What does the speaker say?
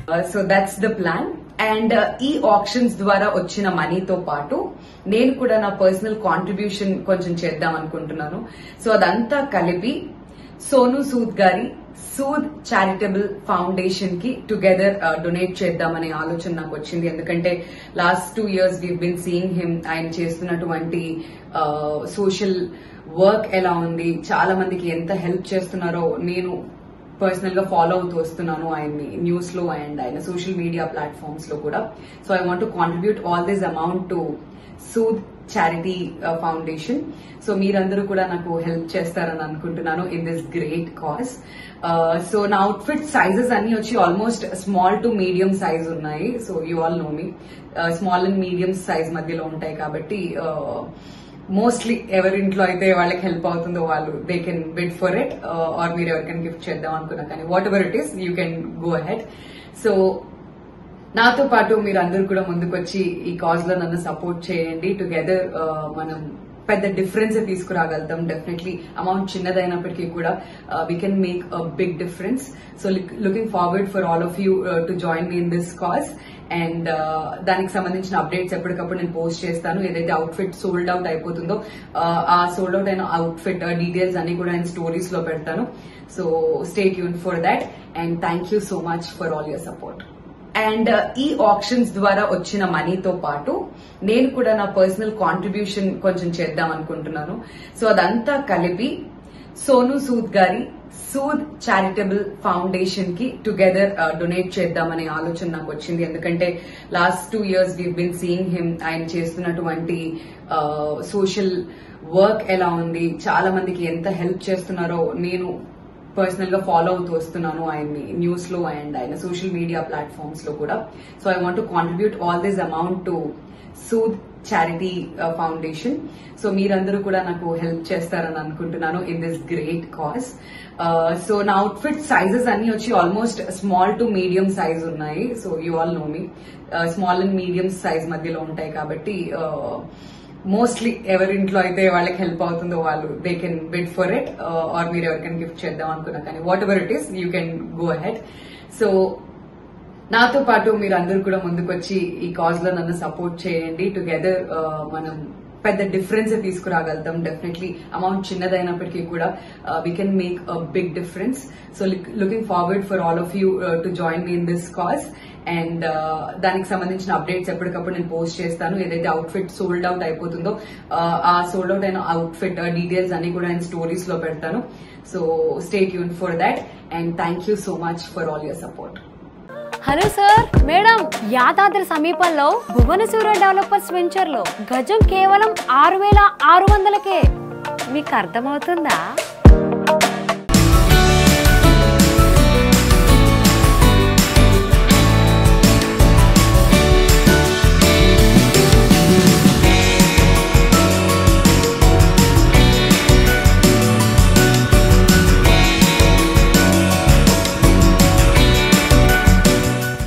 so that's the plan and ఈ options ద్వారా వచ్చిన మనీతో పాటు నేను కూడా నా పర్సనల్ కాంట్రిబ్యూషన్ కొంచెం చేద్దాం అనుకుంటున్నాను సో అదంతా కలిపి సోను సూద్ గారి సూద్ చారిటబుల్ ఫౌండేషన్ కి టుగెదర్ డొనేట్ చేద్దామనే ఆలోచన నాకు వచ్చింది ఎందుకంటే last two years we been seeing him ఆయన చేస్తున్నటువంటి సోషల్ వర్క్ ఎలా ఉంది చాలా మందికి ఎంత హెల్ప్ చేస్తున్నారో నేను పర్సనల్ గా ఫాలో అవుతూ వస్తున్నాను ఆయన్ని న్యూస్ లో అండ్ ఆయన సోషల్ మీడియా ప్లాట్ఫామ్స్ లో కూడా so I want contribute all this amount to Sood charity foundation so మీరందరూ కూడా నాకు హెల్ప్ చేస్తారని అనుకుంటున్నాను in this great cause so నా అవుట్ఫిట్ సైజెస్ అన్ని వచ్చి almost small to medium size ఉన్నాయి so you all know me small and medium size మధ్యలో ఉంటాయి కాబట్టి మోస్ట్లీ ఎవరింట్లో అయితే వాళ్ళకి హెల్ప్ అవుతుందో వాళ్ళు they can bid for it or మీరు ఎవరికైనా గిఫ్ట్ చేద్దాం అనుకున్నా కానీ whatever it is you can go ahead so నాతో పాటు మీరు అందరూ కూడా ముందుకొచ్చి ఈ కాజ్ లో నన్ను సపోర్ట్ చేయండి టుగెదర్ మనం పెద్ద డిఫరెన్స్ తీసుకురాగలుగుతాం డెఫినెట్లీ అమౌంట్ చిన్నదైనప్పటికీ కూడా we can make a big difference so looking forward for all of you to join me in this cause and దానికి సంబంధించిన అప్డేట్స్ ఎప్పటికప్పుడు నేను పోస్ట్ చేస్తాను ఏదైతే అవుట్ఫిట్ సోల్డ్ అవుట్ అయిపోతుందో ఆ సోల్డ్ అవుట్ అయిన అవుట్ఫిట్ డీటెయిల్స్ అన్ని కూడా నేను స్టోరీస్ లో పెడతాను సో స్టేట్ యూన్ for that and thank you so much for all your support and ఈ ఆప్షన్స్ ద్వారా వచ్చిన మనీతో పాటు నేను కూడా నా పర్సనల్ కాంట్రిబ్యూషన్ కొంచెం చేద్దాం అనుకుంటున్నాను సో అదంతా కలిపి సోను సూద్ గారి సూద్ చారిటబుల్ ఫౌండేషన్ కి టుగెదర్ డొనేట్ చేద్దామనే ఆలోచన నాకు వచ్చింది ఎందుకంటే last two years we been seeing him ఆయన చేస్తున్నటువంటి సోషల్ వర్క్ ఎలా ఉంది చాలా మందికి ఎంత హెల్ప్ చేస్తున్నారో నేను పర్సనల్ గా ఫాలో అవుతూ వస్తున్నాను ఆయన్ని న్యూస్ లో అండ్ ఆయన సోషల్ మీడియా ప్లాట్ఫామ్స్ లో కూడా so I want contribute all this amount to Sood charity foundation so మీరందరూ కూడా నాకు హెల్ప్ చేస్తారని అనుకుంటున్నాను in this great cause so నా అవుట్ఫిట్ సైజెస్ అన్ని వచ్చి almost small to medium size ఉన్నాయి so you all know me small and medium size మధ్యలో ఉంటాయి కాబట్టి మోస్ట్లీ ఎవరింట్లో అయితే వాళ్ళకి హెల్ప్ అవుతుందో వాళ్ళు they can bid for it or మీరు ఎవరికైనా గిఫ్ట్ చేద్దాం అనుకున్నా కానీ whatever it is you can go ahead so నాతో పాటు మీరు అందరూ కూడా ముందుకొచ్చి ఈ కాజ్ లో నన్ను సపోర్ట్ చేయండి టుగెదర్ మనం పెద్ద డిఫరెన్స్ తీసుకురాగలుగుతాం డెఫినెట్లీ అమౌంట్ చిన్నదైనప్పటికీ కూడా we can make a big difference so looking forward for all of you to join me in this cause and దానికి సంబంధించిన అప్డేట్స్ ఎప్పటికప్పుడు నేను పోస్ట్ చేస్తాను ఏదైతే అవుట్ఫిట్ సోల్డ్ అవుట్ అయిపోతుందో ఆ సోల్డ్ అవుట్ అయిన అవుట్ఫిట్ డీటెయిల్స్ అన్ని కూడా నేను స్టోరీస్ లో పెడతాను సో స్టేట్ యూన్ for that and thank you so much for all your support hello sir madam Yadadri సమీపంలో భువనసూర డెవలపర్స్ వెంచర్ లో గజం కేవలం ఆరు వేల ఆరు వందలకే మీకు అర్థమవుతుందా